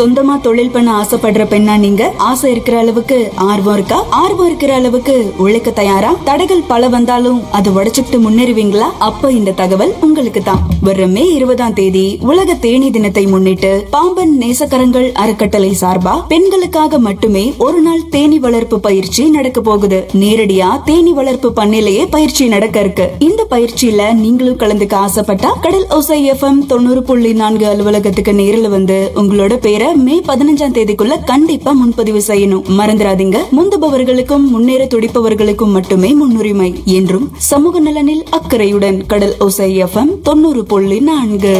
சொந்தமா தொழில் பண்ண ஆசைப்படுற பெண்ணா நீங்க ஆசை இருக்கிற அளவுக்கு ஆர்வம் இருக்கா ஆர்வம் இருக்கிற அளவுக்கு உழைக்க தயாரா தடைகள் பல வந்தாலும் அதை உடைச்சுக்கிட்டு முன்னேறுவீங்களா அப்ப இந்த தகவல் உங்களுக்கு தான் வர்ற மே இருபதாம் தேதி உலக தேனி தினத்தை முன்னிட்டு பாம்பன் நேசக்கரங்கள் அறக்கட்டளை சார்பா பெண்களுக்காக மட்டுமே ஒரு நாள் தேனி வளர்ப்பு பயிற்சி நடக்க போகுது நேரடியா தேனி வளர்ப்பு பண்ணையிலேயே பயிற்சி நடக்க இருக்கு இந்த பயிற்சியில நீங்களும் கலந்துக்க ஆசைப்பட்டா கடல் ஓசை எஃப்எம் தொண்ணூறு புள்ளி நான்கு அலுவலகத்துக்கு நேரில் வந்து உங்களோட பேரை மே பதினஞ்சாம் தேதிக்குள்ள கண்டிப்பா முன்பதிவு செய்யணும் மறந்துடாதீங்க முந்துபவர்களுக்கும் முன்னேற துடிப்பவர்களுக்கும் மட்டுமே முன்னுரிமை என்றும் சமூக நலனில் அக்கறையுடன் கடல் ஓசை எஃப்எம் தொண்ணூறு புள்ளி நான்கு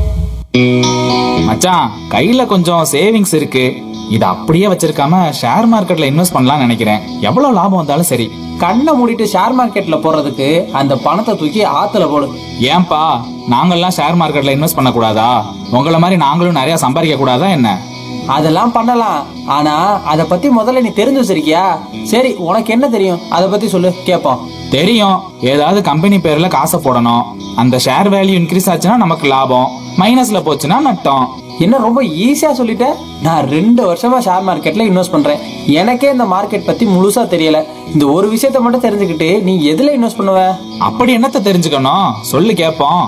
மச்சான் கையில கொஞ்சம் சேவிங்ஸ் இருக்கு இத அப்படியே வச்சிருக்காம ஷேர் மார்க்கெட்ல இன்வெஸ்ட் பண்ணலாம்னு நினைக்கிறேன் எவ்வளவு லாபம் வந்தாலும் சரி கண்ணை மூடிட்டு ஷேர் மார்க்கெட்ல போறதுக்கு அந்த பணத்தை தூக்கி ஆத்துல போடு ஏன்பா நாங்கெல்லாம் ஷேர் மார்க்கெட்ல இன்வெஸ்ட் பண்ண கூடாதா உங்கள மாதிரி நாங்களும் நிறைய சம்பாதிக்க கூடாதா என்ன அதெல்லாம் பண்ணலாம் ஆனா அத பத்தி முதல்ல நீ தெரிஞ்சு வச்சிருக்கியா சரி உனக்கு என்ன தெரியும் அத பத்தி சொல்லு கேப்போம் தெரியும் ஏதாவது கம்பெனி பேர்ல காசை போடணும் அந்த ஷேர் வேல்யூ இன்க்ரீஸ் ஆச்சுன்னா நமக்கு லாபம் மைனஸ்ல போச்சுன்னா நட்டம் என்ன ரொம்ப ஈஸியா சொல்லிட்ட நான் ரெண்டு வருஷமா ஷேர் மார்க்கெட்ல இன்வெஸ்ட் பண்றேன் எனக்கே இந்த மார்க்கெட் பத்தி முழுசா தெரியல இந்த ஒரு விஷயத்த மட்டும் தெரிஞ்சுக்கிட்டு நீ எதுல இன்வெஸ்ட் பண்ணுவ அப்படி என்னத்த தெரிஞ்சுக்கணும் சொல்லு கேப்போம்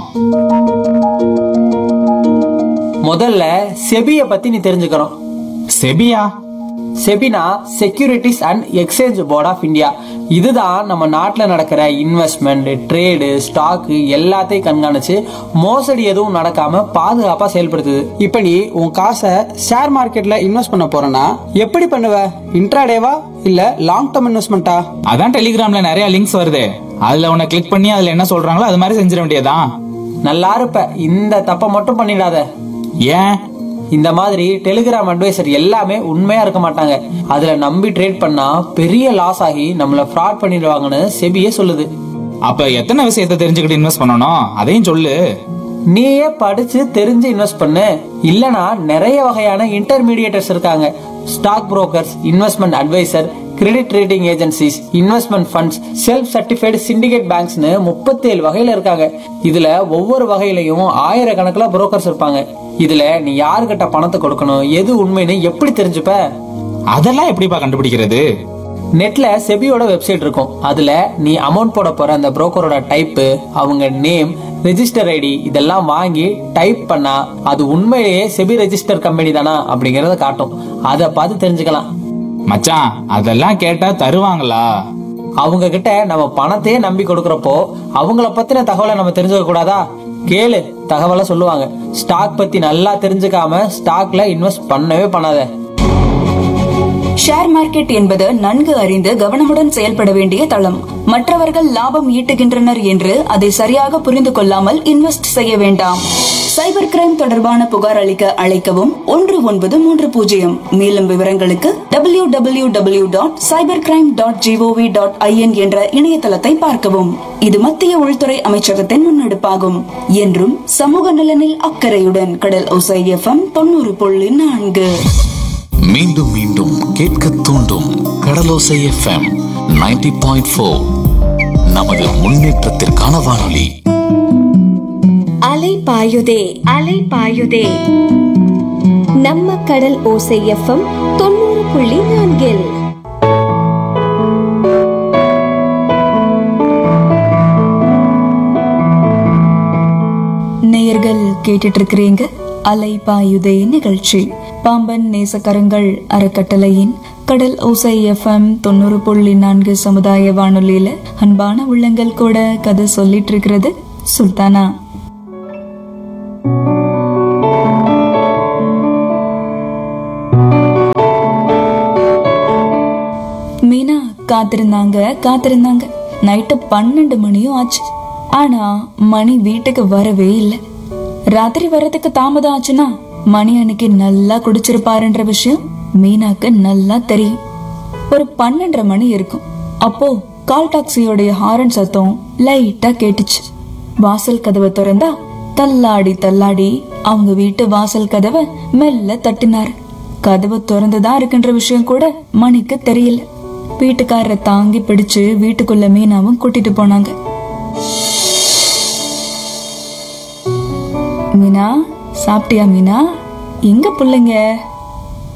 முதல்ல செபிய பத்தி நீ தெரிஞ்சுக்கணும் செபியா செபினா securities and exchange board of India இதுதான் நம்ம நாட்டில் நடக்கிற இன்வெஸ்ட்மெண்ட் ட்ரேடு ஸ்டாக்கு எல்லாத்தையும் கண்காணிச்சு மோசடி எதுவும் நடக்காம பாதுகாப்பா செயல்படுத்துது இப்போ நீ உன் காசை ஷேர் மார்க்கெட்ல இன்வெஸ்ட் பண்ண போறேன்னா எப்படி பண்ணுவ இன்ட்ராடேவா இல்ல லாங் டேர்ம் இன்வெஸ்ட்மெண்ட்டா அதான் டெலிகிராம்ல நிறைய லிங்க்ஸ் வருது அதுல உன்னை கிளிக் பண்ணி அதுல என்ன சொல்றாங்களோ அது மாதிரி செஞ்சிட வேண்டியதுதான் நல்லா இருப்ப இந்த தப்பை மட்டும் பண்ணிடாத ஏன் இந்த மாதிரி டெலிகிராம் அட்வைசர் எல்லாமே உண்மையா இருக்க மாட்டாங்க அதுல நம்பி ட்ரேட் பண்ணா பெரிய லாஸ் ஆகி நம்மள ஃப்ராட் பண்ணிடுவாங்கன்னு செபியே சொல்லுது அப்ப எத்தனை விஷயத்த தெரிஞ்சுக்கிட்டு இன்வெஸ்ட் பண்ணணும் அதையும் சொல்லு நீயே படிச்சு தெரிஞ்சு இன்வெஸ்ட் பண்ணு இல்லனா நிறைய வகையான இன்டர்மீடியேட்டர்ஸ் இருக்காங்க stock brokers investment adviser credit rating agencies investment funds self certified syndicate பேங்க்ஸ்னு முப்பத்தி ஏழு வகையில இருக்காங்க இதுல ஒவ்வொரு வகையிலையும் ஆயிரக்கணக்குல புரோக்கர்ஸ் இருப்பாங்க இதுல நீ யாருக்கிட்ட பணத்தை கொடுக்கணும் எது உண்மைன்னு எப்படி தெரிஞ்சுப்ப அதெல்லாம் எப்படிப்பா கண்டுபிடிக்கிறது நெட்ல செபியோட வெப்சைட் இருக்கும் அதுல நீ அமௌண்ட் போட போற அந்த புரோக்கரோட டைப்பு அவங்க நேம் ரெஜிஸ்டர் ஐடி இதெல்லாம் வாங்கி டைப் பண்ணா அது உண்மையிலேயே செபி ரெஜிஸ்டர் கம்பெனி தானா அப்படிங்கறத காட்டும் அதை பார்த்து தெரிஞ்சுக்கலாம் மச்சான் அதெல்லாம் கேட்டா தருவாங்களா அவங்க கிட்ட நம்ம பணத்தையே நம்பி கொடுக்கறப்போ அவங்கள பத்தின தகவலை நம்ம தெரிஞ்சுக்க கூடாதா கேளு தகவலை சொல்லுவாங்க ஸ்டாக் பத்தி நல்லா தெரிஞ்சுக்காம ஸ்டாக்ல இன்வெஸ்ட் பண்ணவே பண்ணாத ஷேர் மார்க்கெட் என்பது நன்கு அறிந்து கவனமுடன் செயல்பட வேண்டிய தளம் மற்றவர்கள் லாபம் ஈட்டுகின்றனர் என்று அதை சரியாக புரிந்து கொள்ளாமல் இன்வெஸ்ட் செய்ய வேண்டாம் சைபர் கிரைம் தொடர்பான புகார் அளிக்க அழைக்கவும் ஒன்று ஒன்பது மூன்று பூஜ்ஜியம் மேலும் விவரங்களுக்கு W W W dot cyber crime dot GOV dot IN என்ற இணையதளத்தை பார்க்கவும் இது மத்திய உள்துறை அமைச்சகத்தின் முன்னெடுப்பாகும் என்றும் சமூக நலனில் அக்கறையுடன் கடல் ஒசை எஃப்எம் தொண்ணூறு புள்ளி நான்கு மீண்டும் மீண்டும் கேட்க தூண்டும் கடலோசை எஃப்எம் 90.4 பாயிண்ட் நமது முன்னேற்றத்திற்கான வானொலி அலை பாயுதே அலை பாயுதே நம்ம கடல் ஓசை எஃப்எம் தொண்ணூறு புள்ளி நான்கில் நேயர்கள் கேட்டுட்டு இருக்கிறீங்க அலை பாயுதே நிகழ்ச்சி பாம்பன் நேசக்கரங்கள் அறக்கட்டளையின் கடல் ஓசை எஃப்எம் தொண்ணூறு புள்ளி நான்கு சமுதாய வானொலியில அன்பான உள்ளங்கள் கூட கதை சொல்லிட்டு இருக்கிறது சுல்தானா மீனா காத்திருந்தாங்க காத்திருந்தாங்க நைட்டு பன்னெண்டு மணியும் ஆச்சு ஆனா மணி வீட்டுக்கு வரவே இல்லை ராத்திரி வர்றதுக்கு தாமதம் ஆச்சுன்னா மணி அன்னைக்கு நல்லா குடிச்சிருப்பாருன்ற விஷயம் மீனாக்கு நல்லா தெரியும் ஒரு பன்னெண்டரை மணி இருக்கும் அப்போ கால் டாக்ஸியோடைய ஹாரன் சத்தம் லைட்டா கேட்டுச்சு வாசல் கதவை திறந்தா தள்ளாடி தள்ளாடி அவங்க வீட்டு வாசல் கதவை மெல்ல தட்டினாரு கதவு திறந்துதான் இருக்குன்ற விஷயம் கூட மணிக்கு தெரியல வீட்டுக்காரரை தாங்கி பிடிச்சு வீட்டுக்குள்ள மீனாவும் கூட்டிட்டு போனாங்க மீனா சாப்பிட்டியா மீனா எங்க பிள்ளைங்க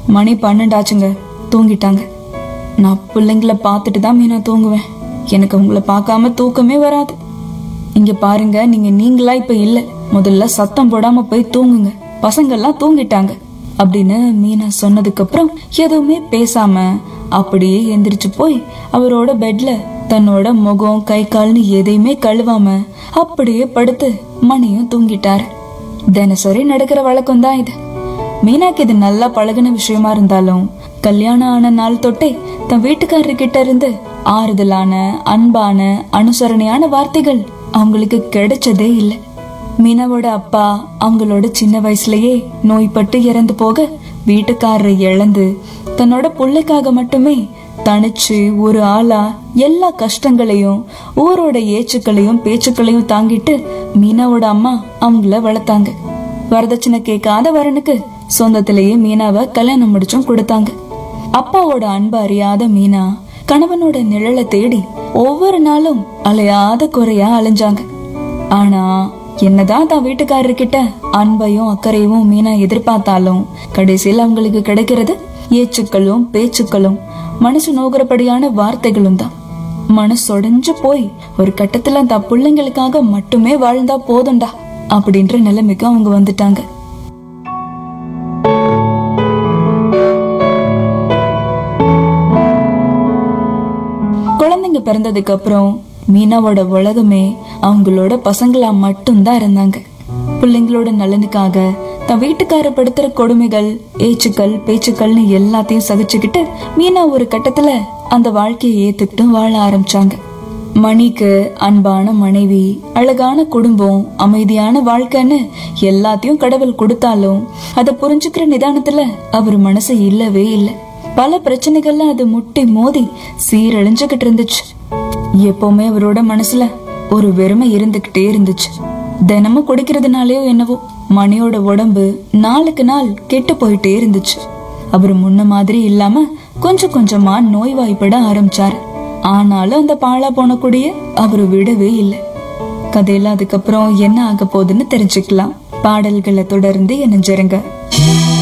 மணி பன்னெண்டாச்சுங்க தூங்கிட்டாங்க நான் பிள்ளைங்கள பார்த்துட்டு தான் மீனா தூங்குவேன் எனக்கு உங்களை பார்க்காம தூக்கமே வராது இங்க பாருங்க நீங்க நீங்களா இப்ப இல்ல முதல்ல சத்தம் போடாம போய் தூங்குங்க பசங்கெல்லாம் தூங்கிட்டாங்க அப்படின்னு மீனா சொன்னதுக்கு அப்புறம் எதுவுமே பேசாம அப்படியே எந்திரிச்சு போய் அவரோட பெட்ல தன்னோட முகம் கை கால்னு எதையுமே கழுவாம அப்படியே படுத்து மணியும் தூங்கிட்டாரு தினசரி நடக்கிற வழக்கம் தான் இது மீனாக்கு இது நல்லா பழகுன விஷயமா இருந்தாலும் கல்யாணம் ஆன நாள் தொட்டே தன் வீட்டுக்காரர் கிட்ட இருந்து ஆறுதலான அன்பான அனுசரணையான வார்த்தைகள் அவங்களுக்கு கிடைச்சதே இல்லை மீனாவோட அப்பா அவங்களோட சின்ன வயசுலயே நோய்பட்டு இறந்து போக வீட்டுக்காரரை இழந்து தன்னோட பிள்ளைக்காக மட்டுமே தனிச்சு ஒரு ஆளா எல்லா கஷ்டங்களையும் ஊரோட ஏச்சுக்களையும் பேச்சுக்களையும் தாங்கிட்டு மீனாவோட அம்மா அவங்கள வளர்த்தாங்க வரதட்சணை கேட்காத வரனுக்கு சொந்தத்திலேயே மீனாவை கல்யாணம் முடிச்சும் கொடுத்தாங்க அப்பாவோட அன்பு அறியாத மீனா கணவனோட நிழலை தேடி ஒவ்வொரு நாளும் அலையாத குறையா அலைஞ்சாங்க ஆனா என்னதான் தான் வீட்டுக்காரர்கிட்ட அன்பையும் அக்கறையும் மீனா எதிர்பார்த்தாலும் கடைசியில் அவங்களுக்கு கிடைக்கிறது ஏச்சுக்களும் பேச்சுக்களும் மனசு நோகிறபடியான வார்த்தைகளும் தான் மனசொடைஞ்சு போய் ஒரு கட்டத்துல அந்த பிள்ளைங்களுக்காக மட்டுமே வாழ்ந்தா போதும்டா அப்படின்ற நிலைமைக்கு அவங்க வந்துட்டாங்க குழந்தைங்க பிறந்ததுக்கு அப்புறம் மீனாவோட உலகமே அவங்களோட பசங்களா மட்டும்தான் இருந்தாங்க பிள்ளைங்களோட நலனுக்காக தன் வீட்டுக்கார படுத்துற கொடுமைகள் ஏச்சுக்கள் பேச்சுக்கள்னு எல்லாத்தையும் சகிச்சுக்கிட்டு மீனா ஒரு கட்டத்துல அந்த வாழ்க்கையை ஏத்துக்கிட்டு வாழ ஆரம்பிச்சாங்க மணிக்கு அன்பான மனைவி அழகான குடும்பம் அமைதியான வாழ்க்கைன்னு எல்லாத்தையும் கடவுள் கொடுத்தாலும் அதை புரிஞ்சுக்கிற நிதானத்துல அவர் மனசு இல்லவே இல்லை பல பிரச்சனைகள்ல அது முட்டி மோதி சீரழிஞ்சுகிட்டு இருந்துச்சு எப்பவுமே அவரோட மனசுல ஒரு வெறுமை இருந்துகிட்டே இருந்துச்சு தினமும் குடிக்கிறதுனாலயோ என்னவோ மணியோட உடம்பு நாளுக்கு நாள் கெட்டு போயிட்டே இருந்துச்சு அவர் முன்ன மாதிரி இல்லாம கொஞ்சம் கொஞ்சமா நோய்வாய்ப்பட ஆரம்பிச்சாரு ஆனாலும் அந்த பாழா போன கூடிய அவரு விடவே இல்லை கதையில அதுக்கப்புறம் என்ன ஆக போகுதுன்னு தெரிஞ்சுக்கலாம் பாடல்களை தொடர்ந்து இணைஞ்சிருங்க